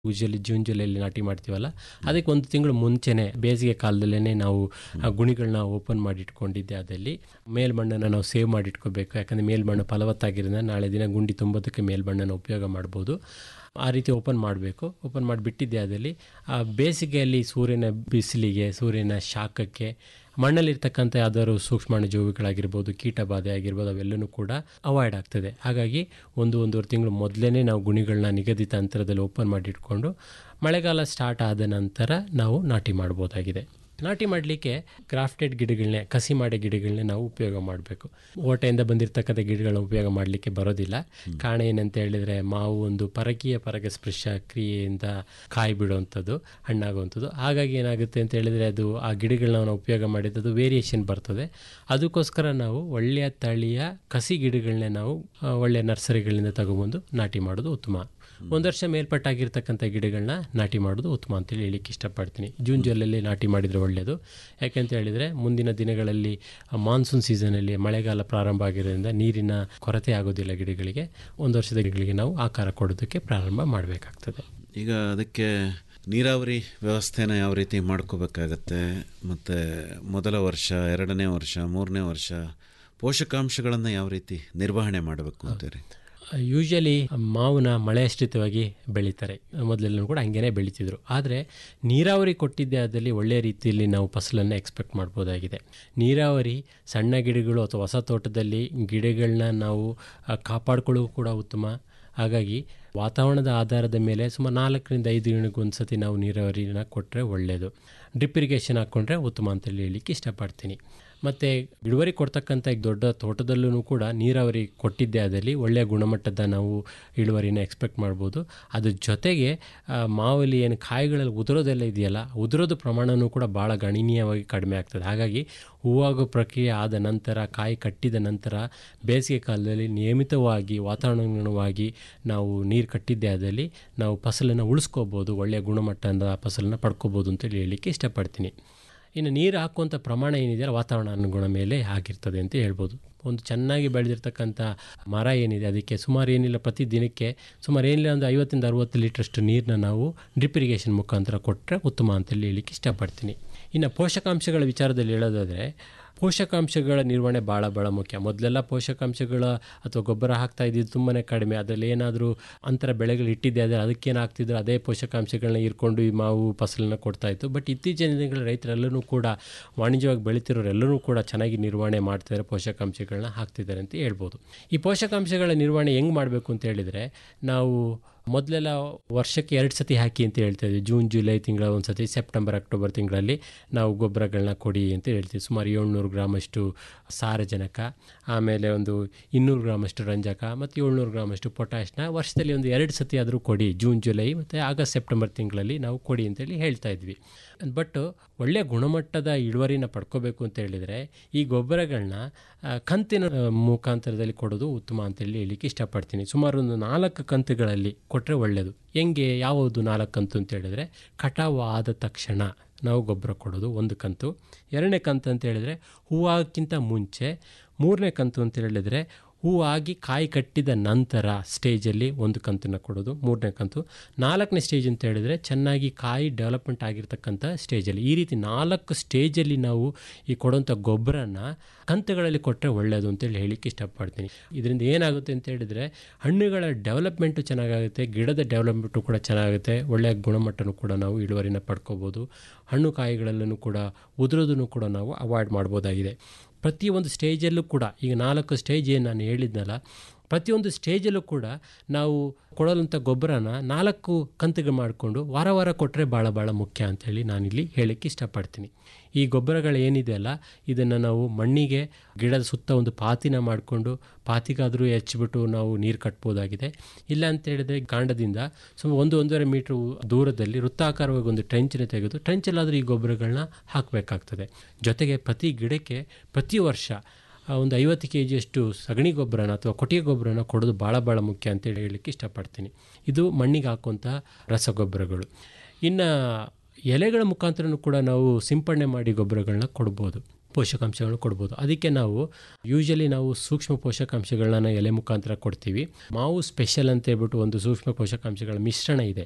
Usually June ಜುಲೈಲಿ ನಾಟಿ ಮಾಡ್ತೀವಲ್ಲ ಅದಕ್ಕೆ ಒಂದು ತಿಂಗಳು ಮುಂಚೆನೆ ಬೇಸಿಗೆ ಕಾಲದಲ್ಲೇ ನಾವು ಆ ಗುಣಿಗಳನ್ನ ಓಪನ್ ಮಾಡಿ ಇಟ್ಕೊಂಡಿದ್ದೆ ಅದಲ್ಲಿ ಮೇಲ್ಮಣ್ಣನ್ನು ನಾವು ಸೇವ್ ಮಾಡಿ ಇಟ್ಕೋಬೇಕು ಯಾಕಂದರೆ ಮೇಲ್ಮಣ್ಣು ಫಲವತ್ತಾಗಿರೋದ್ರಿಂದ ನಾಳೆ ದಿನ ಗುಂಡಿ ತುಂಬೋದಕ್ಕೆ ಮೇಲ್ಮಣ್ಣನ್ನು ಉಪಯೋಗ ಮಾಡ್ಬೋದು ಆ ರೀತಿ ಓಪನ್ ಮಾಡಬೇಕು ಓಪನ್ ಮಾಡಿ ಬಿಟ್ಟಿದ್ದೆ ಅದಲ್ಲಿ ಆ ಬೇಸಿಗೆಯಲ್ಲಿ ಸೂರ್ಯನ ಬಿಸಿಲಿಗೆ ಸೂರ್ಯನ ಶಾಖಕ್ಕೆ ಮಣ್ಣಲ್ಲಿರ್ತಕ್ಕಂಥ ಯಾವ್ದಾದ್ರು ಸೂಕ್ಷ್ಮಾಣು ಜೀವಿಗಳಾಗಿರ್ಬೋದು ಕೀಟ ಬಾಧೆ ಆಗಿರ್ಬೋದು ಅವೆಲ್ಲನೂ ಕೂಡ ಅವಾಯ್ಡ್ ಆಗ್ತದೆ ಹಾಗಾಗಿ ಒಂದು ಒಂದೂವರೆ ತಿಂಗಳು ಮೊದಲೇ ನಾವು ಗುಣಿಗಳನ್ನ ನಿಗದಿತ ಅಂತರದಲ್ಲಿ ಓಪನ್ ಮಾಡಿ ಇಟ್ಕೊಂಡು ಮಳೆಗಾಲ ಸ್ಟಾರ್ಟ್ ಆದ ನಂತರ ನಾವು ನಾಟಿ ಮಾಡ್ಬೋದಾಗಿದೆ ನಾಟಿ ಮಾಡಲಿಕ್ಕೆ ಗ್ರಾಫ್ಟೆಡ್ ಗಿಡಗಳನ್ನೇ ಕಸಿ ಮಾಡೋ ಗಿಡಗಳನ್ನೇ ನಾವು ಉಪಯೋಗ ಮಾಡಬೇಕು ಓಟೆಯಿಂದ ಬಂದಿರತಕ್ಕಂಥ ಗಿಡಗಳನ್ನ ಉಪಯೋಗ ಮಾಡಲಿಕ್ಕೆ ಬರೋದಿಲ್ಲ ಕಾರಣ ಏನಂತ ಹೇಳಿದರೆ ಮಾವು ಒಂದು ಪರಕೀಯ ಪರಾಗಸ್ಪರ್ಶ ಕ್ರಿಯೆಯಿಂದ ಕಾಯಿ ಬಿಡುವಂಥದ್ದು ಹಣ್ಣಾಗುವಂಥದ್ದು ಹಾಗಾಗಿ ಏನಾಗುತ್ತೆ ಅಂತ ಹೇಳಿದರೆ ಅದು ಆ ಗಿಡಗಳನ್ನ ನಾವು ಉಪಯೋಗ ಮಾಡಿದ್ದು ವೇರಿಯೇಷನ್ ಬರ್ತದೆ ಅದಕ್ಕೋಸ್ಕರ ನಾವು ಒಳ್ಳೆಯ ತಳಿಯ ಕಸಿ ಗಿಡಗಳನ್ನೇ ನಾವು ಆ, ಒಳ್ಳೆಯ ನರ್ಸರಿಗಳಿಂದ ತಗೊಬಂದು ನಾಟಿ ಮಾಡೋದು ಉತ್ತಮ ಒಂದು ವರ್ಷ ಮೇಲ್ಪಟ್ಟಾಗಿರ್ತಕ್ಕಂಥ ಗಿಡಗಳನ್ನ ನಾಟಿ ಮಾಡೋದು ಉತ್ತಮ ಅಂತೇಳಿ ಹೇಳಿಕ್ಕೆ ಇಷ್ಟಪಡ್ತೀನಿ ಜೂನ್ ಜುಲೈಲಿ ನಾಟಿ ಮಾಡಿದರೆ ಒಳ್ಳೆಯದು ಯಾಕೆಂತ ಹೇಳಿದರೆ ಮುಂದಿನ ದಿನಗಳಲ್ಲಿ ಮಾನ್ಸೂನ್ ಸೀಸನಲ್ಲಿ ಮಳೆಗಾಲ ಪ್ರಾರಂಭ ಆಗಿರೋದ್ರಿಂದ ನೀರಿನ ಕೊರತೆ ಆಗೋದಿಲ್ಲ ಗಿಡಗಳಿಗೆ ಒಂದು ವರ್ಷದ ಗಿಡಗಳಿಗೆ ನಾವು ಆಕಾರ ಕೊಡೋದಕ್ಕೆ ಪ್ರಾರಂಭ ಮಾಡಬೇಕಾಗ್ತದೆ ಈಗ ಅದಕ್ಕೆ ನೀರಾವರಿ ವ್ಯವಸ್ಥೆನ ಯಾವ ರೀತಿ ಮಾಡ್ಕೋಬೇಕಾಗತ್ತೆ ಮತ್ತು ಮೊದಲ ವರ್ಷ ಎರಡನೇ ವರ್ಷ ಮೂರನೇ ವರ್ಷ ಪೋಷಕಾಂಶಗಳನ್ನು ಯಾವ ರೀತಿ ನಿರ್ವಹಣೆ ಮಾಡಬೇಕು ಅಂತೀರಿ ಯೂಶಲಿ ಮಾವನ್ನ ಮಳೆಯಾಶ್ರಿತವಾಗಿ ಬೆಳೀತಾರೆ ಮೊದಲೆಲ್ಲೂ ಕೂಡ ಹಂಗೇನೆ ಬೆಳೀತಿದ್ರು ಆದರೆ ನೀರಾವರಿ ಕೊಟ್ಟಿದ್ದೇ ಆದಲ್ಲಿ ಒಳ್ಳೆಯ ರೀತಿಯಲ್ಲಿ ನಾವು ಫಸಲನ್ನು ಎಕ್ಸ್ಪೆಕ್ಟ್ ಮಾಡ್ಬೋದಾಗಿದೆ ನೀರಾವರಿ ಸಣ್ಣ ಗಿಡಗಳು ಅಥವಾ ಹೊಸ ತೋಟದಲ್ಲಿ ಗಿಡಗಳನ್ನ ನಾವು ಆ, ಕಾಪಾಡ್ಕೊಳ್ಳೋದು ಕೂಡ ಉತ್ತಮ ಹಾಗಾಗಿ ವಾತಾವರಣದ ಆಧಾರದ ಮೇಲೆ ಸುಮಾರು ನಾಲ್ಕರಿಂದ ಐದು ದಿನಕ್ಕೊಂದು ಸತಿ ನಾವು ನೀರಾವರಿನ ಕೊಟ್ಟರೆ ಒಳ್ಳೆಯದು ಡ್ರಿಪ್ ಇರಿಗೇಷನ್ ಹಾಕ್ಕೊಂಡ್ರೆ ಉತ್ತಮ ಅಂತೇಳಿ ಹೇಳಲಿಕ್ಕೆ ಇಷ್ಟಪಡ್ತೀನಿ ಮತ್ತು ಇಳುವರಿ ಕೊಡ್ತಕ್ಕಂಥ ಈಗ ದೊಡ್ಡ ತೋಟದಲ್ಲೂ ಕೂಡ ನೀರಾವರಿ ಕೊಟ್ಟಿದ್ದೇ ಆದಲ್ಲಿ ಒಳ್ಳೆಯ ಗುಣಮಟ್ಟದ ನಾವು ಇಳುವರಿನ ಎಕ್ಸ್ಪೆಕ್ಟ್ ಮಾಡ್ಬೋದು ಅದ್ರ ಜೊತೆಗೆ ಆ, ಮಾವಲ್ಲಿ ಏನು ಕಾಯಿಗಳಲ್ಲಿ ಉದುರೋದೆಲ್ಲ ಇದೆಯಲ್ಲ ಉದುರೋದು ಪ್ರಮಾಣವೂ ಕೂಡ ಭಾಳ ಗಣನೀಯವಾಗಿ ಕಡಿಮೆ ಆಗ್ತದೆ ಹಾಗಾಗಿ ಹೂವಾಗೋ ಪ್ರಕ್ರಿಯೆ ಆದ ನಂತರ ಕಾಯಿ ಕಟ್ಟಿದ ನಂತರ ಬೇಸಿಗೆ ಕಾಲದಲ್ಲಿ ನಿಯಮಿತವಾಗಿ ವಾತಾವರಣವಾಗಿ ನಾವು ನೀರು ಕಟ್ಟಿದ್ದೇ ಆದಲ್ಲಿ ನಾವು ಫಸಲನ್ನು ಉಳಿಸ್ಕೋಬೋದು ಒಳ್ಳೆಯ ಗುಣಮಟ್ಟದ ಫಸಲನ್ನು ಪಡ್ಕೋಬೋದು ಅಂತೇಳಿ ಹೇಳಲಿಕ್ಕೆ ಇಷ್ಟಪಡ್ತೀನಿ ಇನ್ನು ನೀರು ಹಾಕುವಂಥ ಪ್ರಮಾಣ ಏನಿದೆಯಲ್ಲ ವಾತಾವರಣ ಅನುಗುಣ ಮೇಲೆ ಆಗಿರ್ತದೆ ಅಂತ ಹೇಳ್ಬೋದು ಒಂದು ಚೆನ್ನಾಗಿ ಬೆಳೆದಿರ್ತಕ್ಕಂಥ ಮರ ಏನಿದೆ ಅದಕ್ಕೆ ಸುಮಾರು ಏನಿಲ್ಲ ಪ್ರತಿ ದಿನಕ್ಕೆ ಸುಮಾರು ಏನಿಲ್ಲ ಒಂದು ಐವತ್ತಿಂದ ಅರುವತ್ತು ಲೀಟ್ರಷ್ಟು ನೀರನ್ನ ನಾವು ಡ್ರಿಪ್ ಇರಿಗೇಷನ್ ಮುಖಾಂತರ ಕೊಟ್ಟರೆ ಉತ್ತಮ ಅಂತೇಳಿ ಹೇಳಲಿಕ್ಕೆ ಇಷ್ಟಪಡ್ತೀನಿ ಇನ್ನು ಪೋಷಕಾಂಶಗಳ ವಿಚಾರದಲ್ಲಿ ಹೇಳೋದಾದರೆ ಪೋಷಕಾಂಶಗಳ ನಿರ್ವಹಣೆ ಭಾಳ ಭಾಳ ಮುಖ್ಯ ಮೊದಲೆಲ್ಲ ಪೋಷಕಾಂಶಗಳ ಅಥವಾ ಗೊಬ್ಬರ ಹಾಕ್ತಾ ಇದ್ದಿದ್ದು ತುಂಬಾ ಕಡಿಮೆ ಅದರಲ್ಲಿ ಏನಾದರೂ ಅಂತರ ಬೆಳೆಗಳು ಇಟ್ಟಿದ್ದೆ ಆದರೆ ಅದಕ್ಕೇನು ಹಾಕ್ತಿದ್ರು ಅದೇ ಪೋಷಕಾಂಶಗಳನ್ನ ಇರ್ಕೊಂಡು ಈ ಮಾವು ಫಸಲನ್ನ ಕೊಡ್ತಾ ಇತ್ತು ಬಟ್ ಇತ್ತೀಚಿನ ದಿನಗಳ ರೈತರೆಲ್ಲರೂ ಕೂಡ ವಾಣಿಜ್ಯವಾಗಿ ಬೆಳೀತಿರೋರೆಲ್ಲರೂ ಕೂಡ ಚೆನ್ನಾಗಿ ನಿರ್ವಹಣೆ ಮಾಡ್ತಿದ್ದಾರೆ ಪೋಷಕಾಂಶಗಳನ್ನ ಹಾಕ್ತಿದ್ದಾರೆ ಅಂತ ಹೇಳ್ಬೋದು ಈ ಪೋಷಕಾಂಶಗಳ ನಿರ್ವಹಣೆ ಹೆಂಗೆ ಮಾಡಬೇಕು ಅಂತ ಹೇಳಿದರೆ ನಾವು ಮೊದಲೆಲ್ಲ ವರ್ಷಕ್ಕೆ ಎರಡು ಸತಿ ಹಾಕಿ ಅಂತ ಹೇಳ್ತಾ ಇದ್ವಿ ಜೂನ್ ಜುಲೈ ತಿಂಗಳ ಒಂದು ಸತಿ ಸೆಪ್ಟೆಂಬರ್ ಅಕ್ಟೋಬರ್ ತಿಂಗಳಲ್ಲಿ ನಾವು ಗೊಬ್ಬರಗಳನ್ನ ಕೊಡಿ ಅಂತ ಹೇಳ್ತೀವಿ ಸುಮಾರು ಏಳ್ನೂರು ಗ್ರಾಮಷ್ಟು ಸಾರಜನಕ ಆಮೇಲೆ ಒಂದು ಇನ್ನೂರು ಗ್ರಾಮಷ್ಟು ರಂಜಕ ಮತ್ತು ಏಳ್ನೂರು ಗ್ರಾಮಷ್ಟು ಪೊಟ್ಯಾಶ್ನ ವರ್ಷದಲ್ಲಿ ಒಂದು ಎರಡು ಸತಿ ಆದರೂ ಕೊಡಿ ಜೂನ್ ಜುಲೈ ಮತ್ತು ಆಗಸ್ಟ್ ಸೆಪ್ಟೆಂಬರ್ ತಿಂಗಳಲ್ಲಿ ನಾವು ಕೊಡಿ ಅಂತೇಳಿ ಹೇಳ್ತಾ ಇದ್ವಿ ಬಟ್ ಒಳ್ಳೆಯ ಗುಣಮಟ್ಟದ ಇಳುವರಿನ ಪಡ್ಕೋಬೇಕು ಅಂತ ಹೇಳಿದರೆ ಈ ಗೊಬ್ಬರಗಳನ್ನ ಆ, ಕಂತಿನ ಆ, ಮುಖಾಂತರದಲ್ಲಿ ಕೊಡೋದು ಉತ್ತಮ ಅಂತೇಳಿ ಹೇಳಲಿಕ್ಕೆ ಇಷ್ಟಪಡ್ತೀನಿ ಸುಮಾರು ಒಂದು ನಾಲ್ಕು ಕಂತುಗಳಲ್ಲಿ ಕೊಟ್ಟರೆ ಒಳ್ಳೆಯದು ಹೆಂಗೆ ಯಾವುದು ನಾಲ್ಕು ಕಂತು ಅಂತ ಹೇಳಿದರೆ ಕಟಾವು ಆದ ತಕ್ಷಣ ನಾವು ಗೊಬ್ಬರ ಕೊಡೋದು ಒಂದು ಕಂತು ಎರಡನೇ ಕಂತು ಅಂತ ಹೇಳಿದರೆ ಹೂವಾಗಕ್ಕಿಂತ ಮುಂಚೆ ಮೂರನೇ ಕಂತು ಅಂತ ಹೇಳಿದರೆ ಹೂವಾಗಿ ಕಾಯಿ ಕಟ್ಟಿದ ನಂತರ ಸ್ಟೇಜಲ್ಲಿ ಒಂದು ಕಂತನ್ನು ಕೊಡೋದು ಮೂರನೇ ಕಂತು ನಾಲ್ಕನೇ ಸ್ಟೇಜ್ ಅಂತ ಹೇಳಿದರೆ ಚೆನ್ನಾಗಿ ಕಾಯಿ ಡೆವಲಪ್ಮೆಂಟ್ ಆಗಿರ್ತಕ್ಕಂಥ ಸ್ಟೇಜಲ್ಲಿ ಈ ರೀತಿ ನಾಲ್ಕು ಸ್ಟೇಜಲ್ಲಿ ನಾವು ಈ ಕೊಡೋಂಥ ಗೊಬ್ಬರನ ಕಂತುಗಳಲ್ಲಿ ಕೊಟ್ಟರೆ ಒಳ್ಳೆಯದು ಅಂತೇಳಿ ಹೇಳಿಕ್ಕೆ ಇಷ್ಟಪಡ್ತೀನಿ ಇದರಿಂದ ಏನಾಗುತ್ತೆ ಅಂತ ಹೇಳಿದರೆ ಹಣ್ಣುಗಳ ಡೆವಲಪ್ಮೆಂಟು ಚೆನ್ನಾಗಾಗುತ್ತೆ ಗಿಡದ ಡೆವಲಪ್ಮೆಂಟು ಕೂಡ ಚೆನ್ನಾಗುತ್ತೆ ಒಳ್ಳೆಯ ಗುಣಮಟ್ಟನೂ ಕೂಡ ನಾವು ಇಳುವರಿನ ಪಡ್ಕೋಬೋದು ಹಣ್ಣು ಕಾಯಿಗಳಲ್ಲೂ ಕೂಡ ಉದುರೋದನ್ನು ಕೂಡ ನಾವು ಅವಾಯ್ಡ್ ಮಾಡ್ಬೋದಾಗಿದೆ ಪ್ರತಿಯೊಂದು ಸ್ಟೇಜಲ್ಲೂ ಕೂಡ ಈಗ ನಾಲ್ಕು ಸ್ಟೇಜ್ ಏನು ನಾನು ಹೇಳಿದ್ನಲ್ಲ ಪ್ರತಿಯೊಂದು ಸ್ಟೇಜಲ್ಲೂ ಕೂಡ ನಾವು ಕೊಡೋಂಥ ಗೊಬ್ಬರನ ನಾಲ್ಕು ಕಂತುಗಳು ಮಾಡಿಕೊಂಡು ವಾರ ವಾರ ಕೊಟ್ಟರೆ ಭಾಳ ಭಾಳ ಮುಖ್ಯ ಅಂತೇಳಿ ನಾನಿಲ್ಲಿ ಹೇಳಕ್ಕೆ ಇಷ್ಟಪಡ್ತೀನಿ ಈ ಗೊಬ್ಬರಗಳು ಏನಿದೆಯಲ್ಲ ಇದನ್ನು ನಾವು ಮಣ್ಣಿಗೆ ಗಿಡದ ಸುತ್ತ ಒಂದು ಪಾತಿನ ಮಾಡಿಕೊಂಡು ಪಾತಿಗಾದರೂ ಹೆಚ್ಚಿಬಿಟ್ಟು ನಾವು ನೀರು ಕಟ್ಬೋದಾಗಿದೆ ಇಲ್ಲ ಅಂತ ಹೇಳಿದ್ರೆ ಕಾಂಡದಿಂದ ಸುಮಾರು ಒಂದು ಒಂದೂವರೆ ಮೀಟ್ರ್ ದೂರದಲ್ಲಿ ವೃತ್ತಾಕಾರವಾಗಿ ಒಂದು ಟ್ರೆಂಚನ್ನ ತೆಗೆದು ಟ್ರೆಂಚಲ್ಲಾದರೂ ಈ ಗೊಬ್ಬರಗಳನ್ನ ಹಾಕಬೇಕಾಗ್ತದೆ ಜೊತೆಗೆ ಪ್ರತಿ ಗಿಡಕ್ಕೆ ಪ್ರತಿ ವರ್ಷ ಆ, ಒಂದು ಐವತ್ತು ಕೆ ಜಿಯಷ್ಟು ಸಗಣಿ ಗೊಬ್ಬರನ ಅಥವಾ ಕೊಟ್ಟಿಗೆ ಗೊಬ್ಬರನ ಕೊಡೋದು ಭಾಳ ಭಾಳ ಮುಖ್ಯ ಅಂತೇಳಿ ಹೇಳಲಿಕ್ಕೆ ಇಷ್ಟಪಡ್ತೀನಿ ಇದು ಮಣ್ಣಿಗೆ ಹಾಕುವಂಥ ರಸಗೊಬ್ಬರಗಳು ಇನ್ನು ಎಲೆಗಳ ಮುಖಾಂತರನೂ ಕೂಡ ನಾವು ಸಿಂಪಡಣೆ ಮಾಡಿ ಗೊಬ್ಬರಗಳನ್ನ ಕೊಡ್ಬೋದು ಪೋಷಕಾಂಶಗಳನ್ನ ಕೊಡ್ಬೋದು ಅದಕ್ಕೆ ನಾವು ಯೂಶಲಿ ನಾವು ಸೂಕ್ಷ್ಮ ಪೋಷಕಾಂಶಗಳನ್ನ ಎಲೆ ಮುಖಾಂತರ ಕೊಡ್ತೀವಿ ಮಾವು ಸ್ಪೆಷಲ್ ಅಂತ ಹೇಳ್ಬಿಟ್ಟು ಒಂದು ಸೂಕ್ಷ್ಮ ಪೋಷಕಾಂಶಗಳ ಮಿಶ್ರಣ ಇದೆ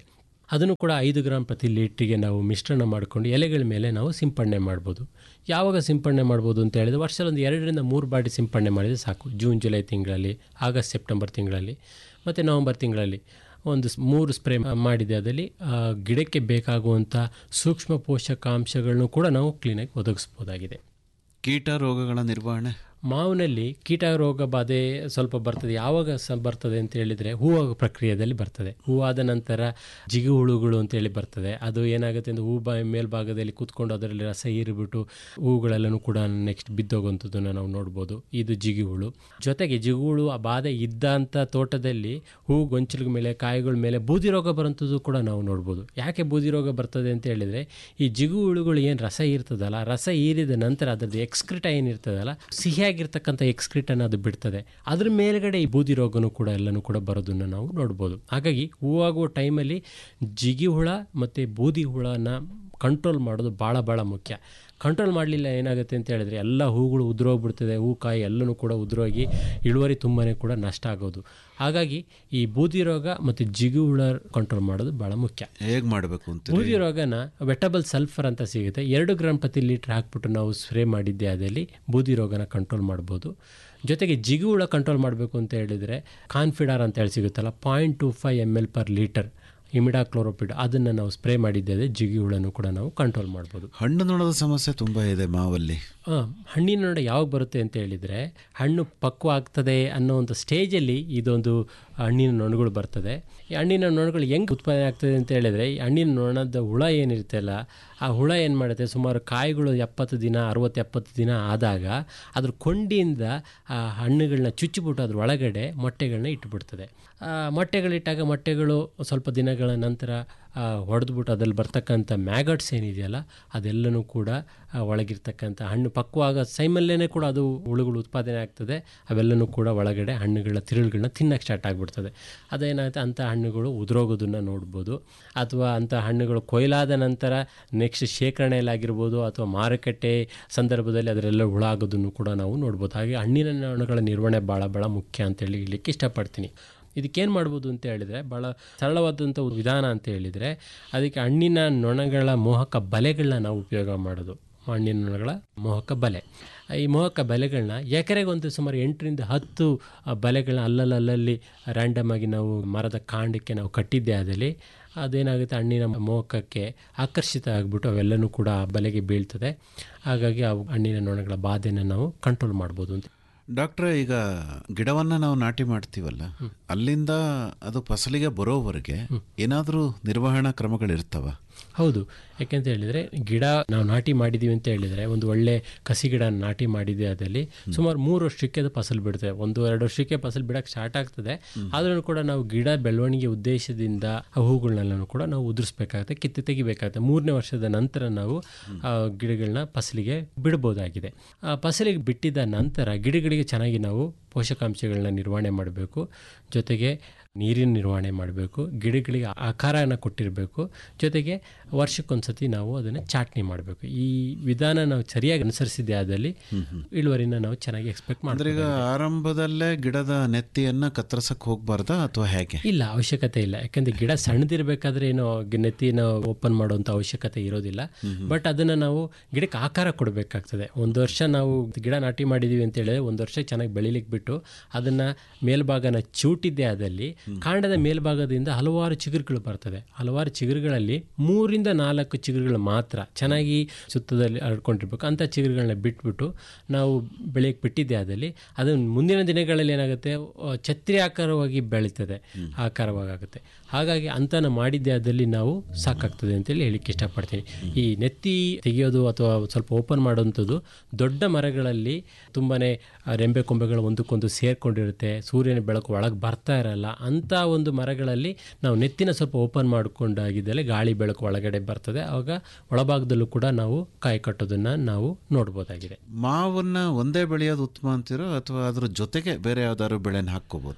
ಅದನ್ನು ಕೂಡ ಐದು ಗ್ರಾಮ್ ಪ್ರತಿ ಲೀಟ್ರಿಗೆ ನಾವು ಮಿಶ್ರಣ ಮಾಡಿಕೊಂಡು ಎಲೆಗಳ ಮೇಲೆ ನಾವು ಸಿಂಪಡಣೆ ಮಾಡ್ಬೋದು ಯಾವಾಗ ಸಿಂಪಡಣೆ ಮಾಡ್ಬೋದು ಅಂತ ಹೇಳಿದ್ರೆ ವರ್ಷದಲ್ಲಿ ಒಂದು ಎರಡರಿಂದ ಮೂರು ಬಾರಿ ಸಿಂಪಡಣೆ ಮಾಡಿದರೆ ಸಾಕು ಜೂನ್ ಜುಲೈ ತಿಂಗಳಲ್ಲಿ ಆಗಸ್ಟ್ ಸೆಪ್ಟೆಂಬರ್ ತಿಂಗಳಲ್ಲಿ ಮತ್ತು ನವಂಬರ್ ತಿಂಗಳಲ್ಲಿ ಒಂದು ಸ್- ಮೂರು ಸ್ಪ್ರೇ ಮಾಡಿದೆ ಅದರಲ್ಲಿ ಆ, ಗಿಡಕ್ಕೆ ಬೇಕಾಗುವಂಥ ಸೂಕ್ಷ್ಮ ಪೋಷಕಾಂಶಗಳನ್ನು ಕೂಡ ನಾವು ಕ್ಲೀನಾಗಿ ಒದಗಿಸ್ಬೋದಾಗಿದೆ ಕೀಟ ರೋಗಗಳ ನಿರ್ವಹಣೆ ಮಾವಿನಲ್ಲಿ ಕೀಟ ರೋಗ ಬಾಧೆ ಸ್ವಲ್ಪ ಬರ್ತದೆ ಯಾವಾಗ ಸ ಬರ್ತದೆ ಅಂತ ಹೇಳಿದರೆ ಹೂವಾಗೋ ಪ್ರಕ್ರಿಯೆಯಲ್ಲಿ ಬರ್ತದೆ ಹೂವಾದ ನಂತರ ಜಿಗಿ ಹುಳುಗಳು ಅಂತೇಳಿ ಬರ್ತದೆ ಅದು ಏನಾಗುತ್ತೆ ಅಂದರೆ ಹೂ ಬಾ ಮೇಲ್ಭಾಗದಲ್ಲಿ ಕೂತ್ಕೊಂಡು ಅದರಲ್ಲಿ ರಸ ಹೀರಿಬಿಟ್ಟು ಹೂಗಳೆಲ್ಲನೂ ಕೂಡ ನೆಕ್ಸ್ಟ್ ಬಿದ್ದೋಗುವಂಥದ್ದನ್ನು ನಾವು ನೋಡ್ಬೋದು ಇದು ಜಿಗಿ ಹುಳು ಜೊತೆಗೆ ಜಿಗಿ ಹುಳು ಆ ಬಾಧೆ ಇದ್ದಂಥ ತೋಟದಲ್ಲಿ ಹೂ ಗೊಂಚಲ ಮೇಲೆ ಕಾಯಿಗಳ ಮೇಲೆ ಬೂದಿ ರೋಗ ಬರೋಂಥದ್ದು ಕೂಡ ನಾವು ನೋಡ್ಬೋದು ಯಾಕೆ ಬೂದಿ ರೋಗ ಬರ್ತದೆ ಅಂತ ಹೇಳಿದರೆ ಈ ಜಿಗು ಹುಳುಗಳು ಏನು ರಸ ಇರ್ತದಲ್ಲ ರಸ ಹೀರಿದ ನಂತರ ಅದರದ್ದು ಎಕ್ಸ್ಕ್ರಿಟ ಏನಿರ್ತದಲ್ಲ ಸಿಹಿಯಾಗಿರ್ತಕ್ಕಂಥ ಎಕ್ಸ್ಕ್ರಿಟನ್ನು ಅದು ಬಿಡ್ತದೆ ಅದ್ರ ಮೇಲ್ಗಡೆ ಈ ಬೂದಿ ರೋಗನೂ ಕೂಡ ಎಲ್ಲನೂ ಕೂಡ ಬರೋದನ್ನು ನಾವು ನೋಡ್ಬೋದು ಹಾಗಾಗಿ ಹೂವಾಗುವ ಟೈಮಲ್ಲಿ ಜಿಗಿ ಹುಳ ಮತ್ತು ಬೂದಿ ಹುಳನ ಕಂಟ್ರೋಲ್ ಮಾಡೋದು ಭಾಳ ಭಾಳ ಮುಖ್ಯ ಕಂಟ್ರೋಲ್ ಮಾಡಲಿಲ್ಲ ಏನಾಗುತ್ತೆ ಅಂತ ಹೇಳಿದ್ರೆ ಎಲ್ಲ ಹೂಗಳು ಉದುರೋಗ್ಬಿಡ್ತದೆ ಹೂ ಕಾಯಿ ಎಲ್ಲನೂ ಕೂಡ ಉದುರೋಗಿ ಇಳುವರಿ ತುಂಬಾ ಕೂಡ ನಷ್ಟ ಆಗೋದು ಹಾಗಾಗಿ ಈ ಬೂದಿ ರೋಗ ಮತ್ತು ಜಿಗಿ ಹುಳ ಕಂಟ್ರೋಲ್ ಮಾಡೋದು ಭಾಳ ಮುಖ್ಯ ಹೇಗೆ ಮಾಡಬೇಕು ಅಂತ ಬೂದಿ ರೋಗನ ವೆಟಬಲ್ ಸಲ್ಫರ್ ಅಂತ ಸಿಗುತ್ತೆ ಎರಡು ಗ್ರಾಮ್ ಪ್ರತಿ ಲೀಟ್ರ್ ಹಾಕ್ಬಿಟ್ಟು ನಾವು ಸ್ಪ್ರೇ ಮಾಡಿದ್ದೆ ಅದಲ್ಲಿ ಬೂದಿ ರೋಗನ ಕಂಟ್ರೋಲ್ ಮಾಡ್ಬೋದು ಜೊತೆಗೆ ಜಿಗಿ ಹುಳ ಕಂಟ್ರೋಲ್ ಮಾಡಬೇಕು ಅಂತ ಹೇಳಿದರೆ ಕಾನ್ಫಿಡಾರ್ ಅಂತ ಹೇಳಿ ಸಿಗುತ್ತಲ್ಲ point two five M L per litre imidacloprid ಅದನ್ನು ನಾವು ಸ್ಪ್ರೇ ಮಾಡಿದ್ದೇವೆ ಜಿಗಿ ಹುಳನೂ ಕೂಡ ನಾವು ಕಂಟ್ರೋಲ್ ಮಾಡ್ಬೋದು ಹಣ್ಣು ನೊಣದ ಸಮಸ್ಯೆ ತುಂಬ ಇದೆ ಮಾವಲ್ಲಿ ಆ, ಹಣ್ಣಿನ ನೊಣ ಯಾವಾಗ ಬರುತ್ತೆ ಅಂತ ಹೇಳಿದರೆ ಹಣ್ಣು ಪಕ್ವ ಆಗ್ತದೆ ಅನ್ನೋ ಒಂದು ಸ್ಟೇಜಲ್ಲಿ ಇದೊಂದು ಹಣ್ಣಿನ ನೊಣಗಳು ಬರ್ತದೆ ಈ ಹಣ್ಣಿನ ನೊಣಗಳು ಹೆಂಗೆ ಉತ್ಪಾದನೆ ಆಗ್ತದೆ ಅಂತ ಹೇಳಿದರೆ ಈ ಹಣ್ಣಿನ ನೊಣದ ಹುಳ ಏನಿರುತ್ತಲ್ಲ ಆ ಹುಳ ಏನು ಮಾಡುತ್ತೆ ಸುಮಾರು ಕಾಯಿಗಳು ಎಪ್ಪತ್ತು ದಿನ ಅರವತ್ತು ಎಪ್ಪತ್ತು ದಿನ ಆದಾಗ ಅದ್ರ ಕೊಂಡಿಯಿಂದ ಆ ಹಣ್ಣುಗಳನ್ನ ಚುಚ್ಚಿಬಿಟ್ಟು ಅದ್ರ ಒಳಗಡೆ ಮೊಟ್ಟೆಗಳನ್ನ ಇಟ್ಟುಬಿಡ್ತದೆ ಆ ಮೊಟ್ಟೆಗಳಿಟ್ಟಾಗ ಮೊಟ್ಟೆಗಳು ಸ್ವಲ್ಪ ದಿನಗಳ ನಂತರ ಹೊಡೆದ್ಬಿಟ್ಟು ಅದ್ರಲ್ಲಿ ಬರ್ತಕ್ಕಂಥ ಮ್ಯಾಗಟ್ಸ್ ಏನಿದೆಯಲ್ಲ ಅದೆಲ್ಲನೂ ಕೂಡ ಆ, ಒಳಗಿರ್ತಕ್ಕಂಥ ಹಣ್ಣು ಪಕ್ವಾಗ ಸೈಮಲ್ಲೇ ಕೂಡ ಅದು ಹುಳುಗಳು ಉತ್ಪಾದನೆ ಆಗ್ತದೆ ಅವೆಲ್ಲನೂ ಕೂಡ ಒಳಗಡೆ ಹಣ್ಣುಗಳ ತಿರುಳುಗಳನ್ನ ತಿನ್ನಕ್ಕೆ ಸ್ಟಾರ್ಟ್ ಆಗಿಬಿಡ್ತದೆ ಅದೇನಾಗುತ್ತೆ ಅಂಥ ಹಣ್ಣುಗಳು ಉದುರೋಗೋದನ್ನು ನೋಡ್ಬೋದು ಅಥವಾ ಅಂಥ ಹಣ್ಣುಗಳು ಕೊಯ್ಲಾದ ನಂತರ ನೆಕ್ಸ್ಟ್ ಶೇಖರಣೆಯಲ್ಲಾಗಿರ್ಬೋದು ಅಥವಾ ಮಾರುಕಟ್ಟೆ ಸಂದರ್ಭದಲ್ಲಿ ಅದರೆಲ್ಲ ಹುಳ ಆಗೋದನ್ನು ಕೂಡ ನಾವು ನೋಡ್ಬೋದು ಹಾಗೆ ಹಣ್ಣಿನ ಹಣ್ಣುಗಳ ನಿರ್ವಹಣೆ ಭಾಳ ಭಾಳ ಮುಖ್ಯ ಅಂತೇಳಿ ಹೇಳಲಿಕ್ಕೆ ಇಷ್ಟಪಡ್ತೀನಿ ಇದಕ್ಕೇನು ಮಾಡ್ಬೋದು ಅಂತ ಹೇಳಿದರೆ ಭಾಳ ಸರಳವಾದಂಥ ಒಂದು ವಿಧಾನ ಅಂತ ಹೇಳಿದರೆ ಅದಕ್ಕೆ ಹಣ್ಣಿನ ನೊಣಗಳ ಮೋಹಕ ಬಲೆಗಳನ್ನ ನಾವು ಉಪಯೋಗ ಮಾಡೋದು ಹಣ್ಣಿನ ನೊಣಗಳ ಮೋಹಕ ಬಲೆ ಈ ಮೋಹಕ ಬಲೆಗಳನ್ನ ಎಕರೆಗೆ ಒಂದು ಸುಮಾರು ಎಂಟರಿಂದ ಹತ್ತು ಆ ಬಲೆಗಳನ್ನ ಅಲ್ಲಲ್ಲಲ್ಲಿ ರ್ಯಾಂಡಮ್ ಆಗಿ ನಾವು ಮರದ ಕಾಂಡಕ್ಕೆ ನಾವು ಕಟ್ಟಿದ್ದೆ ಆದಲ್ಲಿ ಅದೇನಾಗುತ್ತೆ ಹಣ್ಣಿನ ಮೋಹಕಕ್ಕೆ ಆಕರ್ಷಿತ ಆಗಿಬಿಟ್ಟು ಅವೆಲ್ಲನೂ ಕೂಡ ಆ ಬಲೆಗೆ ಬೀಳ್ತದೆ ಹಾಗಾಗಿ ಅವು ಹಣ್ಣಿನ ನೊಣಗಳ ಬಾಧೆನ ನಾವು ಕಂಟ್ರೋಲ್ ಮಾಡ್ಬೋದು ಅಂತ ಡಾಕ್ಟ್ರೆ ಈಗ ಗಿಡವನ್ನ ನಾವು ನಾಟಿ ಮಾಡ್ತೀವಲ್ಲ ಅಲ್ಲಿಂದ ಅದು ಫಸಲಿಗೆ ಬರೋವರೆಗೆ ಏನಾದರೂ ನಿರ್ವಹಣಾ ಕ್ರಮಗಳಿರ್ತವ ಹೌದು ಯಾಕೆಂತ ಹೇಳಿದರೆ ಗಿಡ ನಾವು ನಾಟಿ ಮಾಡಿದ್ದೀವಿ ಅಂತ ಹೇಳಿದರೆ ಒಂದು ಒಳ್ಳೆ ಕಸಿ ಗಿಡ ನಾಟಿ ಮಾಡಿದ್ವಿ ಅದಲ್ಲಿ ಸುಮಾರು ಮೂರು ವರ್ಷಕ್ಕೆ ಅದು ಫಸಲು ಬಿಡ್ತದೆ ಒಂದು ಎರಡು ವರ್ಷಕ್ಕೆ ಫಸಲು ಬಿಡಕ್ಕೆ ಸ್ಟಾರ್ಟ್ ಆಗ್ತದೆ ಆದ್ರೂ ಕೂಡ ನಾವು ಗಿಡ ಬೆಳವಣಿಗೆ ಉದ್ದೇಶದಿಂದ ಆ ಹೂಗಳನ್ನೆಲ್ಲನೂ ಕೂಡ ನಾವು ಉದುರಿಸ್ಬೇಕಾಗುತ್ತೆ ಕಿತ್ತು ತೆಗಿಬೇಕಾಗುತ್ತೆ ಮೂರನೇ ವರ್ಷದ ನಂತರ ನಾವು ಆ ಗಿಡಗಳನ್ನ ಫಸಲಿಗೆ ಬಿಡ್ಬೋದಾಗಿದೆ ಆ ಫಸಲಿಗೆ ಬಿಟ್ಟಿದ್ದ ನಂತರ ಗಿಡಗಳಿಗೆ ಚೆನ್ನಾಗಿ ನಾವು ಪೋಷಕಾಂಶಗಳನ್ನ ನಿರ್ವಹಣೆ ಮಾಡಬೇಕು ಜೊತೆಗೆ ನೀರಿನ ನಿರ್ವಹಣೆ ಮಾಡಬೇಕು ಗಿಡಗಳಿಗೆ ಆಕಾರನ ಕೊಟ್ಟಿರಬೇಕು ಜೊತೆಗೆ ವರ್ಷಕ್ಕೊಂದ್ಸತಿ ನಾವು ಅದನ್ನು ಚಾಟ್ನಿ ಮಾಡಬೇಕು ಈ ವಿಧಾನ ನಾವು ಸರಿಯಾಗಿ ಅನುಸರಿಸಿದ್ದೆ ಆದಲ್ಲಿ ಇಳುವರಿನ ನಾವು ಚೆನ್ನಾಗಿ ಎಕ್ಸ್ಪೆಕ್ಟ್ ಅಂದ್ರೆ ಮಾಡ್ತೀವಿ ಈಗ ಆರಂಭದಲ್ಲೇ ಗಿಡದ ನೆತ್ತಿಯನ್ನ ಕತ್ತರಿಸಕ್ ಹೋಗ್ಬಾರ್ದಾ ಅಥವಾ ಹೇಗೆ ಇಲ್ಲ ಅವಶ್ಯಕತೆ ಇಲ್ಲ ಯಾಕಂದ್ರೆ ಗಿಡ ಸಣ್ಣದಿರಬೇಕಾದ್ರೆ ಏನೋ ಗಿ- ನೆತ್ತಿನ ಓಪನ್ ಮಾಡುವಂಥ ಅವಶ್ಯಕತೆ ಇರೋದಿಲ್ಲ ಬಟ್ ಅದನ್ನು ನಾವು ಗಿಡಕ್ಕೆ ಆಕಾರ ಕೊಡಬೇಕಾಗ್ತದೆ ಒಂದು ವರ್ಷ ನಾವು ಗಿಡ ನಾಟಿ ಮಾಡಿದೀವಿ ಅಂತ ಹೇಳಿದ್ರೆ ಒಂದು ವರ್ಷ ಚೆನ್ನಾಗಿ ಬೆಳಿಲಿಕ್ಕೆ ಬಿಟ್ಟು ಅದನ್ನು ಮೇಲ್ಭಾಗನ ಚೂಟಿದ್ದೆ ಆದಲ್ಲಿ ಕಾಂಡದ ಮೇಲ್ಭಾಗದಿಂದ ಹಲವಾರು ಚಿಗುರುಗಳು ಬರ್ತದೆ ಹಲವಾರು ಚಿಗುರುಗಳಲ್ಲಿ ಮೂರಿಂದ ನಾಲ್ಕು ಚಿಗುರುಗಳು ಮಾತ್ರ ಚೆನ್ನಾಗಿ ಸುತ್ತದಲ್ಲಿ ಹರಡ್ಕೊಂಡಿರ್ಬೇಕು ಅಂಥ ಚಿಗುರುಗಳನ್ನ ಬಿಟ್ಬಿಟ್ಟು ನಾವು ಬೆಳೆಯಕ್ಕೆ ಬಿಟ್ಟಿದ್ದೆ ಆದಲ್ಲಿ ಅದು ಮುಂದಿನ ದಿನಗಳಲ್ಲಿ ಏನಾಗುತ್ತೆ ಆ, ಛತ್ರಿ ಆಕಾರವಾಗಿ ಬೆಳೀತದೆ ಆಕಾರವಾಗುತ್ತೆ ಹಾಗಾಗಿ ಅಂತನ ಮಾಡಿದ್ದೆ ಆದಲ್ಲಿ ನಾವು ಸಾಕಾಗ್ತದೆ ಅಂತೇಳಿ ಹೇಳಿಕ್ಕೆ ಇಷ್ಟಪಡ್ತೀನಿ ಈ ನೆತ್ತಿ ತೆಗೆಯೋದು ಅಥವಾ ಸ್ವಲ್ಪ ಓಪನ್ ಮಾಡೋವಂಥದ್ದು ದೊಡ್ಡ ಮರಗಳಲ್ಲಿ ತುಂಬಾ ರೆಂಬೆ ಕೊಂಬೆಗಳು ಒಂದಕ್ಕೊಂದು ಸೇರ್ಕೊಂಡಿರುತ್ತೆ ಸೂರ್ಯನ ಬೆಳಕು ಒಳಗೆ ಬರ್ತಾ ಇರಲ್ಲ ಅಂಥ ಒಂದು ಮರಗಳಲ್ಲಿ ನಾವು ನೆತ್ತಿನ ಸ್ವಲ್ಪ ಓಪನ್ ಮಾಡಿಕೊಂಡಾಗಿದ್ದಲ್ಲಿ ಗಾಳಿ ಬೆಳಕು ಒಳಗಡೆ ಬರ್ತದೆ ಆವಾಗ ಒಳಭಾಗದಲ್ಲೂ ಕೂಡ ನಾವು ಕಾಯಿ ಕಟ್ಟೋದನ್ನು ನಾವು ನೋಡ್ಬೋದಾಗಿದೆ ಮಾವನ್ನ ಒಂದೇ ಬೆಳೆಯೋದು ಉತ್ತಮ ಅಂತೀರೋ ಅಥವಾ ಅದ್ರ ಜೊತೆಗೆ ಬೇರೆ ಯಾವ್ದಾದ್ರು ಬೆಳೆನ ಹಾಕ್ಕೋಬೋದಾ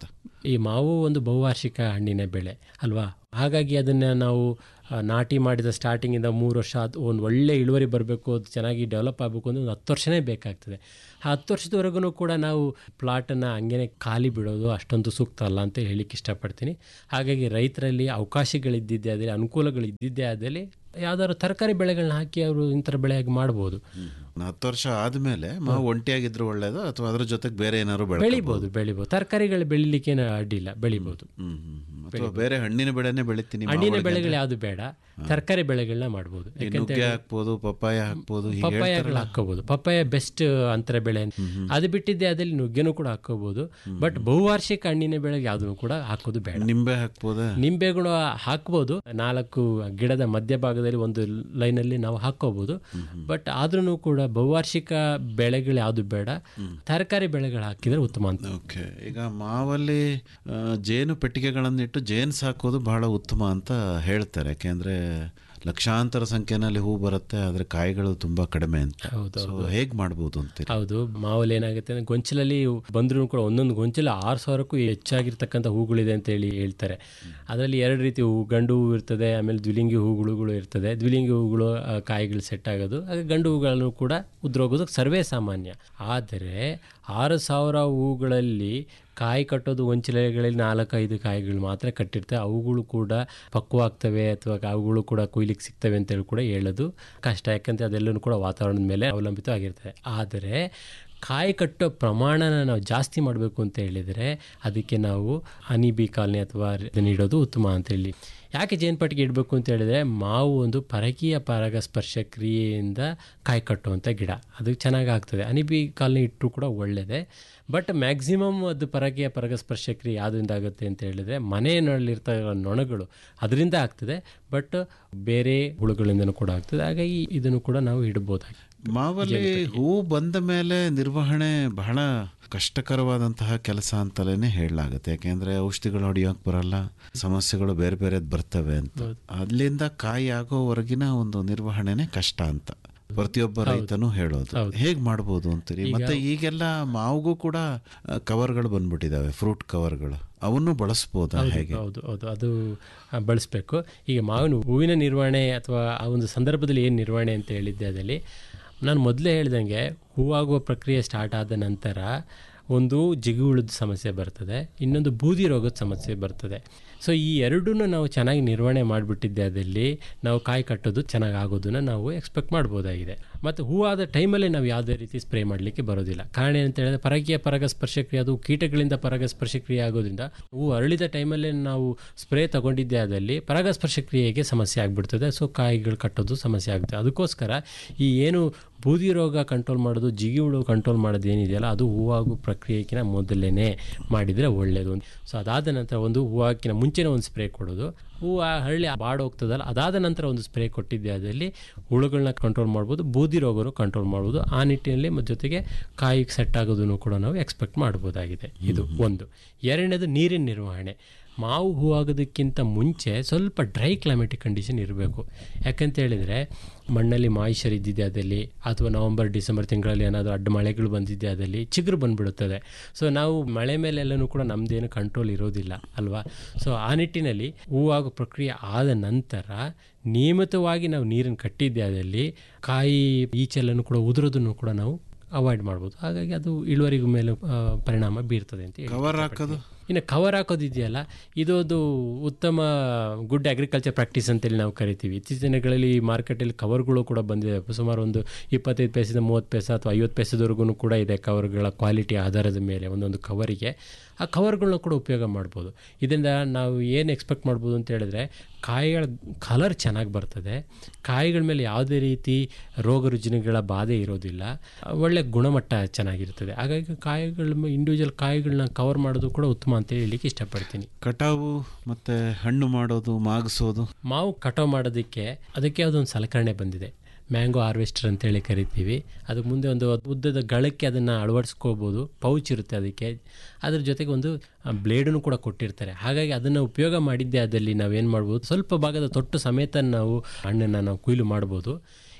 ಈ ಮಾವು ಒಂದು ಬಹುವಾರ್ಷಿಕ ಹಣ್ಣಿನ ಬೆಳೆ ಅಲ್ವಾ ಹಾಗಾಗಿ ಅದನ್ನು ನಾವು ಆ, ನಾಟಿ ಮಾಡಿದ ಸ್ಟಾರ್ಟಿಂಗಿಂದ ಮೂರು ವರ್ಷ ಅದು ಒಂದು ಒಳ್ಳೆ ಇಳುವರಿ ಬರಬೇಕು ಅದು ಚೆನ್ನಾಗಿ ಡೆವಲಪ್ ಆಗಬೇಕು ಅಂದ್ರೆ ಒಂದು ಹತ್ತು ವರ್ಷನೇ ಬೇಕಾಗ್ತದೆ ಆ ಹತ್ತು ವರ್ಷದವರೆಗೂ ಕೂಡ ನಾವು ಪ್ಲಾಟನ್ನು ಹಂಗೇನೆ ಖಾಲಿ ಬಿಡೋದು ಅಷ್ಟೊಂದು ಸೂಕ್ತ ಅಲ್ಲ ಅಂತ ಹೇಳಿಕ್ಕೆ ಇಷ್ಟಪಡ್ತೀನಿ ಹಾಗಾಗಿ ರೈತರಲ್ಲಿ ಅವಕಾಶಗಳಿದ್ದಿದ್ದೇ ಆದಲ್ಲಿ ಅನುಕೂಲಗಳಿದ್ದಿದ್ದೇ ಆದಲ್ಲಿ ಯಾವ್ದಾದ್ರು ತರಕಾರಿ ಬೆಳೆಗಳನ್ನ ಹಾಕಿ ಅವರು ಇಂಥರ ಬೆಳೆಯಾಗಿ ಮಾಡ್ಬೋದು ಹತ್ತು ವರ್ಷ ಆದ್ಮೇಲೆ ಮಾವು ಒಂಟಿಯಾಗಿದ್ರು ಒಳ್ಳೇದು ಅಥವಾ ಅದ್ರ ಜೊತೆಗೆ ಬೇರೆ ಏನಾದ್ರು ಬೆಳೆ ಬೆಳಿಬೋದು ಬೆಳಿಬೋದು ತರಕಾರಿಗಳು ಬೆಳಿಲಿಕ್ಕೆ ಏನು ಅಡ್ಡಿಲ್ಲ ಬೆಳಿಬೋದು ಹ್ಮ್ ಹ್ಮ್ ಹ್ಮ್. ಅಥವಾ ಬೇರೆ ಹಣ್ಣಿನ ಬೆಳೆನೇ ಬೆಳಿತೀನಿ ಹಣ್ಣಿನ ಬೆಳೆಗಳು ಯಾವುದು ಬೇಡ ತರಕಾರಿ ಬೆಳೆಗಳನ್ನ ಮಾಡ್ಬೋದು ಈ ನುಗ್ಗೆ ಹಾಕ್ಬೋದು ಪಪ್ಪಾಯ ಹಾಕ್ಬೋದು ಹೀಗೆ ಪಪ್ಪಾಯಗಳು ಹಾಕೋಬಹುದು ಪಪ್ಪಾಯ ಬೆಸ್ಟ್ ಅಂತರ ಬೆಳೆ ಅದು ಬಿಟ್ಟಿದ್ದೆ ಅದಲ್ಲಿ ನುಗ್ಗೆನೂ ಕೂಡ ಹಾಕೋಬಹುದು ಬಟ್ ಬಹುವಾರ್ಷಿಕ ಹಣ್ಣಿನ ಬೆಳೆಗೆ ಯಾವುದನ್ನು ಕೂಡ ಹಾಕೋದು ಬೇಡ ನಿಂಬೆ ಹಾಕ್ಬೋದಾ ನಿಂಬೆಗಳು ಹಾಕ್ಬೋದು ನಾಲ್ಕು ಗಿಡದ ಮಧ್ಯಭಾಗದಲ್ಲಿ ಒಂದು ಲೈನಲ್ಲಿ ನಾವು ಹಾಕೋಬಹುದು ಬಟ್ ಆದ್ರೂ ಕೂಡ ಬಹುವಾರ್ಷಿಕ ಬೆಳೆಗಳು ಯಾವುದು ಬೇಡ ತರಕಾರಿ ಬೆಳೆಗಳು ಹಾಕಿದ್ರೆ ಉತ್ತಮ ಅಂತ ಓಕೆ ಈಗ ಮಾವಲ್ಲಿ ಆ, ಜೇನು ಪೆಟ್ಟಿಗೆಗಳನ್ನಿಟ್ಟು ಜೇನು ಸಾಕೋದು ಬಹಳ ಉತ್ತಮ ಅಂತ ಹೇಳ್ತಾರೆ ಯಾಕೆಂದ್ರೆ ಲಕ್ಷಾಂತರ ಸಂಖ್ಯೆನಲ್ಲಿ ಹೂ ಬರುತ್ತೆ ಆದರೆ ಕಾಯಿಗಳು ತುಂಬಾ ಕಡಿಮೆ ಅಂತ ಹೌದು ಸೊ ಹೇಗೆ ಮಾಡ್ಬೋದು ಅಂತೀರಿ ಹೌದು ಮಾವಲ್ಲಿ ಏನಾಗುತ್ತೆ ಅಂದ್ರೆ ಗೊಂಚಲಲ್ಲಿ ಬಂದ್ರೂ ಕೂಡ ಒಂದೊಂದು ಗೊಂಚಲ ಆರು ಸಾವಿರಕ್ಕೂ ಹೆಚ್ಚಾಗಿರ್ತಕ್ಕಂಥ ಹೂಗಳಿದೆ ಅಂತ ಹೇಳಿ ಹೇಳ್ತಾರೆ ಅದರಲ್ಲಿ ಎರಡು ರೀತಿ ಹೂ ಗಂಡು ಹೂ ಇರ್ತದೆ ಆಮೇಲೆ ದ್ವಿಲಿಂಗಿ ಹೂಗಳು ಇರ್ತದೆ ದ್ವಿಲಿಂಗಿ ಹೂಗಳು ಆ, ಕಾಯಿಗಳು ಸೆಟ್ ಆಗೋದು ಹಾಗೆ ಗಂಡು ಹೂಗಳನ್ನು ಕೂಡ ಉದ್ರೋಗೋದು ಸರ್ವೇ ಸಾಮಾನ್ಯ ಆದರೆ ಆರು ಸಾವಿರ ಹೂಗಳಲ್ಲಿ ಕಾಯಿ ಕಟ್ಟೋದು ಒಂಚಿಲೆಗಳಲ್ಲಿ ನಾಲ್ಕೈದು ಕಾಯಿಗಳು ಮಾತ್ರ ಕಟ್ಟಿರ್ತವೆ ಅವುಗಳು ಕೂಡ ಪಕ್ವಾಗ್ತವೆ ಅಥವಾ ಅವುಗಳು ಕೂಡ ಕೊಯ್ಲಿಕ್ಕೆ ಸಿಗ್ತವೆ ಅಂತೇಳಿ ಕೂಡ ಹೇಳೋದು ಕಷ್ಟ ಯಾಕಂದರೆ ಅದೆಲ್ಲನೂ ಕೂಡ ವಾತಾವರಣದ ಮೇಲೆ ಅವಲಂಬಿತವಾಗಿರ್ತದೆ ಆದರೆ ಕಾಯಿ ಕಟ್ಟೋ ಪ್ರಮಾಣನ ನಾವು ಜಾಸ್ತಿ ಮಾಡಬೇಕು ಅಂತ ಹೇಳಿದರೆ ಅದಕ್ಕೆ ನಾವು ಹನಿ ಬಿ ಕಾಲನಿ ಅಥವಾ ಇದನ್ನ ಇಡೋದು ಉತ್ತಮ ಅಂತೇಳಿ ಯಾಕೆ ಜೇನುಪಟ್ಟಿಗೆ ಇಡಬೇಕು ಅಂತ ಹೇಳಿದರೆ ಮಾವು ಒಂದು ಪರಕೀಯ ಪರಾಗಸ್ಪರ್ಶ ಕ್ರಿಯೆಯಿಂದ ಕಾಯಿ ಕಟ್ಟುವಂಥ ಗಿಡ ಅದು ಚೆನ್ನಾಗಿ ಆಗ್ತದೆ ಅನಿಬಿ ಕಾಲನಿ ಇಟ್ಟರು ಕೂಡ ಒಳ್ಳೆಯದೇ ಬಟ್ ಮ್ಯಾಕ್ಸಿಮಮ್ ಅದು ಪರಕೀಯ ಪರಾಗಸ್ಪರ್ಶ ಕ್ರಿಯೆ ಯಾವುದರಿಂದ ಆಗುತ್ತೆ ಅಂತ ಹೇಳಿದರೆ ಮನೆಯಲ್ಲಿರ್ತ ನೊಣಗಳು ಅದರಿಂದ ಆಗ್ತದೆ ಬಟ್ ಬೇರೆ ಹುಳುಗಳಿಂದನೂ ಕೂಡ ಆಗ್ತದೆ ಹಾಗಾಗಿ ಇದನ್ನು ಕೂಡ ನಾವು ಇಡ್ಬೋದಾಗಿ ಮಾವಲ್ಲಿ ಹೂ ಬಂದ ಮೇಲೆ ನಿರ್ವಹಣೆ ಬಹಳ ಕಷ್ಟಕರವಾದಂತಹ ಕೆಲಸ ಅಂತಲೇ ಹೇಳಲಾಗುತ್ತೆ ಯಾಕೆಂದ್ರೆ ಔಷಧಿಗಳು ಹೊಡಿಯೋಕೆ ಬರಲ್ಲ ಸಮಸ್ಯೆಗಳು ಬೇರೆ ಬೇರೆ ಬರ್ತವೆ ಅಂತ ಅಲ್ಲಿಂದ ಕಾಯಿ ಆಗೋವರೆಗಿನ ಒಂದು ನಿರ್ವಹಣೆನೇ ಕಷ್ಟ ಅಂತ ಪ್ರತಿಯೊಬ್ಬ ರೈತನು ಹೇಳೋದು ಹೇಗ್ ಮಾಡ್ಬೋದು ಅಂತೀರಿ ಮತ್ತೆ ಈಗೆಲ್ಲ ಮಾವಿಗೂ ಕೂಡ ಆ, ಕವರ್ಗಳು ಬಂದ್ಬಿಟ್ಟಿದಾವೆ ಫ್ರೂಟ್ ಕವರ್ಗಳು ಅವನ್ನು ಬಳಸ್ಬೋದಾ ಹೇಗೆ ಹೌದು ಹೌದು ಅದು ಆ, ಬಳಸಬೇಕು ಈಗ ಮಾವಿನ ಹೂವಿನ ನಿರ್ವಹಣೆ ಅಥವಾ ಆ ಒಂದು ಸಂದರ್ಭದಲ್ಲಿ ಏನು ನಿರ್ವಹಣೆ ಅಂತ ಹೇಳಿದ್ದೆ ಅದರಲ್ಲಿ ನಾನು ಮೊದಲೇ ಹೇಳ್ದಂಗೆ ಹೂವಾಗುವ ಪ್ರಕ್ರಿಯೆ ಸ್ಟಾರ್ಟ್ ಆದ ನಂತರ ಒಂದು ಜಿಗುಳುದ ಸಮಸ್ಯೆ ಬರ್ತದೆ ಇನ್ನೊಂದು ಬೂದಿ ರೋಗದ ಸಮಸ್ಯೆ ಬರ್ತದೆ ಸೊ ಈ ಎರಡನ್ನೂ ನಾವು ಚೆನ್ನಾಗಿ ನಿರ್ವಹಣೆ ಮಾಡಿಬಿಟ್ಟಿದ್ದೆ ಅದಲ್ಲಿ ನಾವು ಕಾಯಿ ಕಟ್ಟೋದು ಚೆನ್ನಾಗಿ ಆಗೋದನ್ನು ನಾವು ಎಕ್ಸ್ಪೆಕ್ಟ್ ಮಾಡ್ಬೋದಾಗಿದೆ ಮತ್ತು ಹೂವಾದ ಟೈಮಲ್ಲಿ ನಾವು ಯಾವುದೇ ರೀತಿ ಸ್ಪ್ರೇ ಮಾಡಲಿಕ್ಕೆ ಬರೋದಿಲ್ಲ ಕಾರಣ ಏನಂತ ಹೇಳಿದ್ರೆ ಪರಕೀಯ ಪರಾಗಸ್ಪರ್ಶ ಕ್ರಿಯೆ ಅದು ಕೀಟಗಳಿಂದ ಪರಾಗಸ್ಪರ್ಶ ಕ್ರಿಯೆ ಆಗೋದ್ರಿಂದ ಹೂ ಅರಳಿದ ಟೈಮಲ್ಲೇ ನಾವು ಸ್ಪ್ರೇ ತಗೊಂಡಿದ್ದೆ ಆದಲ್ಲಿ ಪರಾಗಸ್ಪರ್ಶ ಕ್ರಿಯೆಗೆ ಸಮಸ್ಯೆ ಆಗಿಬಿಡ್ತದೆ ಸೊ ಕಾಯಿಗಳು ಕಟ್ಟೋದು ಸಮಸ್ಯೆ ಆಗುತ್ತೆ ಅದಕ್ಕೋಸ್ಕರ ಈ ಏನು ಬೂದಿ ರೋಗ ಕಂಟ್ರೋಲ್ ಮಾಡೋದು ಜಿಗಿ ಹುಳು ಕಂಟ್ರೋಲ್ ಮಾಡೋದು ಏನಿದೆಯಲ್ಲ ಅದು ಹೂವಾಗೋ ಪ್ರಕ್ರಿಯೆಗಿನ ಮೊದಲೇ ಮಾಡಿದರೆ ಒಳ್ಳೆಯದು ಸೊ ಅದಾದ ನಂತರ ಒಂದು ಹೂವಾಕಿನ ಮುಂಚೆನೇ ಒಂದು ಸ್ಪ್ರೇ ಕೊಡೋದು ಹೂವು ಹಳ್ಳಿ ಬಾಡೋಗ್ತದಲ್ಲ ಅದಾದ ನಂತರ ಒಂದು ಸ್ಪ್ರೇ ಕೊಟ್ಟಿದ್ದೆ ಅದರಲ್ಲಿ ಹುಳುಗಳನ್ನ ಕಂಟ್ರೋಲ್ ಮಾಡ್ಬೋದು ಬೂದಿ ರೋಗನು ಕಂಟ್ರೋಲ್ ಮಾಡ್ಬೋದು ಆ ನಿಟ್ಟಿನಲ್ಲಿ ಮತ್ತು ಜೊತೆಗೆ ಕಾಯಿಗೆ ಸೆಟ್ ಆಗೋದನ್ನು ಕೂಡ ನಾವು ಎಕ್ಸ್ಪೆಕ್ಟ್ ಮಾಡ್ಬೋದಾಗಿದೆ ಇದು ಒಂದು ಎರಡನೇದು ನೀರಿನ ನಿರ್ವಹಣೆ ಮಾವು ಹೂವಾಗೋದಕ್ಕಿಂತ ಮುಂಚೆ ಸ್ವಲ್ಪ ಡ್ರೈ ಕ್ಲೈಮೆಟಿಕ್ ಕಂಡೀಷನ್ ಇರಬೇಕು ಯಾಕಂತ ಹೇಳಿದರೆ ಮಣ್ಣಲ್ಲಿ ಮಾಯಿಶ್ಚರ್ ಇದ್ದಿದೆ ಅದಲ್ಲಿ ಅಥವಾ ನವಂಬರ್ ಡಿಸೆಂಬರ್ ತಿಂಗಳಲ್ಲಿ ಏನಾದರೂ ಅಡ್ಡ ಮಳೆಗಳು ಬಂದಿದ್ದೆ ಅದಲ್ಲಿ ಚಿಗುರು ಬಂದ್ಬಿಡುತ್ತದೆ ಸೊ ನಾವು ಮಳೆ ಮೇಲೆಲ್ಲನೂ ಕೂಡ ನಮ್ಮದೇನು ಕಂಟ್ರೋಲ್ ಇರೋದಿಲ್ಲ ಅಲ್ವಾ ಸೊ ಆ ನಿಟ್ಟಿನಲ್ಲಿ ಹೂವಾಗೋ ಪ್ರಕ್ರಿಯೆ ಆದ ನಂತರ ನಿಯಮಿತವಾಗಿ ನಾವು ನೀರನ್ನು ಕಟ್ಟಿದ್ದೆ ಅದಲ್ಲಿ ಕಾಯಿ ಈಚೆಲ್ಲನೂ ಕೂಡ ಉದುರೋದನ್ನು ಕೂಡ ನಾವು ಅವಾಯ್ಡ್ ಮಾಡ್ಬೋದು ಹಾಗಾಗಿ ಅದು ಇಳುವರಿಗೂ ಮೇಲೆ ಆ, ಪರಿಣಾಮ ಬೀರ್ತದೆ ಅಂತ ಹೇಳಿ ಕವರ್ ಹಾಕೋದು ಇನ್ನು ಕವರ್ ಹಾಕೋದಿದೆಯಲ್ಲ ಇದೊಂದು ಉತ್ತಮ ಗುಡ್ ಅಗ್ರಿಕಲ್ಚರ್ ಪ್ರಾಕ್ಟೀಸ್ ಅಂತೇಳಿ ನಾವು ಕರಿತೀವಿ ಇತ್ತೀಚಿನ ದಿನಗಳಲ್ಲಿ ಮಾರ್ಕೆಟಲ್ಲಿ ಕವರ್ಗಳು ಕೂಡ ಬಂದಿದೆ ಸುಮಾರು ಒಂದು ಇಪ್ಪತ್ತೈದು ಪೈಸೆಯಿಂದ ಮೂವತ್ತು ಪೈಸೆ ಅಥವಾ ಐವತ್ತು ಪೈಸೆದವರೆಗೂ ಕೂಡ ಇದೆ ಕವರ್ಗಳ ಕ್ವಾಲಿಟಿ ಆಧಾರದ ಮೇಲೆ ಒಂದೊಂದು ಕವರಿಗೆ ಆ ಕವರ್ಗಳನ್ನ ಕೂಡ ಉಪಯೋಗ ಮಾಡ್ಬೋದು ಇದರಿಂದ ನಾವು ಏನು ಎಕ್ಸ್ಪೆಕ್ಟ್ ಮಾಡ್ಬೋದು ಅಂತ ಹೇಳಿದ್ರೆ ಕಾಯಿಗಳ ಕಲರ್ ಚೆನ್ನಾಗಿ ಬರ್ತದೆ ಕಾಯಿಗಳ ಮೇಲೆ ಯಾವುದೇ ರೀತಿ ರೋಗ ರುಜಿನಗಳ ಬಾಧೆ ಇರೋದಿಲ್ಲ ಒಳ್ಳೆ ಗುಣಮಟ್ಟ ಚೆನ್ನಾಗಿರ್ತದೆ ಹಾಗಾಗಿ ಕಾಯಿಗಳ ಇಂಡಿವಿಜುವಲ್ ಕಾಯಿಗಳನ್ನ ಕವರ್ ಮಾಡೋದು ಕೂಡ ಉತ್ತಮ ಅಂತ ಹೇಳಲಿಕ್ಕೆ ಇಷ್ಟಪಡ್ತೀನಿ ಕಟಾವು ಮತ್ತೆ ಹಣ್ಣು ಮಾಡೋದು ಮಾಗಿಸೋದು ಮಾವು ಕಟಾವು ಮಾಡೋದಕ್ಕೆ ಅದಕ್ಕೆ ಯಾವುದೊಂದು ಸಲಕರಣೆ ಬಂದಿದೆ ಮ್ಯಾಂಗೋ ಹಾರ್ವೆಸ್ಟರ್ ಅಂತೇಳಿ ಕರಿತೀವಿ ಅದಕ್ಕೆ ಮುಂದೆ ಒಂದು ಉದ್ದದ ಗಳಕ್ಕೆ ಅದನ್ನು ಅಳವಡಿಸ್ಕೋಬೋದು ಪೌಚ್ ಇರುತ್ತೆ ಅದಕ್ಕೆ ಅದ್ರ ಜೊತೆಗೆ ಒಂದು ಬ್ಲೇಡನ್ನು ಕೂಡ ಕೊಟ್ಟಿರ್ತಾರೆ ಹಾಗಾಗಿ ಅದನ್ನು ಉಪಯೋಗ ಮಾಡಿದ್ದೆ ಅದಲ್ಲಿ ನಾವೇನು ಮಾಡ್ಬೋದು ಸ್ವಲ್ಪ ಭಾಗದ ತೊಟ್ಟು ಸಮೇತ ನಾವು ಹಣ್ಣನ್ನು ನಾವು ಕೊಯ್ಲು ಮಾಡ್ಬೋದು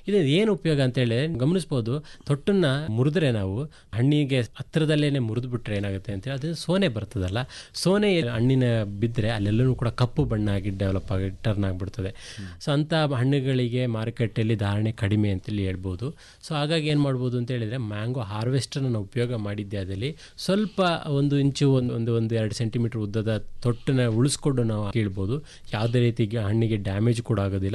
ಇದು ಏನು ಉಪಯೋಗ ಅಂತೇಳಿ ಗಮನಿಸ್ಬೋದು ತೊಟ್ಟನ್ನು ಮುರಿದ್ರೆ ನಾವು ಹಣ್ಣಿಗೆ ಹತ್ತಿರದಲ್ಲೇ ಮುರಿದು ಬಿಟ್ರೆ ಏನಾಗುತ್ತೆ ಅಂತೇಳಿ ಅದು ಸೋನೆ ಬರ್ತದಲ್ಲ ಸೋನೆ ಹಣ್ಣಿನ ಬಿದ್ದರೆ ಅಲ್ಲೆಲ್ಲೂ ಕೂಡ ಕಪ್ಪು ಬಣ್ಣ ಆಗಿ ಡೆವಲಪ್ ಆಗಿ ಟರ್ನ್ ಆಗಿಬಿಡ್ತದೆ ಸೊ ಅಂಥ ಹಣ್ಣುಗಳಿಗೆ ಮಾರುಕಟ್ಟೆಯಲ್ಲಿ ಧಾರಣೆ ಕಡಿಮೆ ಅಂತೇಳಿ ಹೇಳ್ಬೋದು ಸೊ ಹಾಗಾಗಿ ಏನು ಮಾಡ್ಬೋದು ಅಂತ ಹೇಳಿದರೆ ಮ್ಯಾಂಗೋ ಹಾರ್ವೆಸ್ಟರ್ನ ನಾವು ಉಪಯೋಗ ಮಾಡಿದ್ದೆ ಅದಲ್ಲಿ ಸ್ವಲ್ಪ ಒಂದು ಇಂಚು ಒಂದು ಒಂದು ಒಂದು ಎರಡು ಸೆಂಟಿಮೀಟರ್ ಉದ್ದದ ತೊಟ್ಟನ್ನ ಉಳಿಸ್ಕೊಂಡು ನಾವು ಕೀಳ್ಬೋದು ಯಾವುದೇ ರೀತಿ ಹಣ್ಣಿಗೆ ಡ್ಯಾಮೇಜ್ ಕೂಡ ಆಗೋದಿಲ್ಲ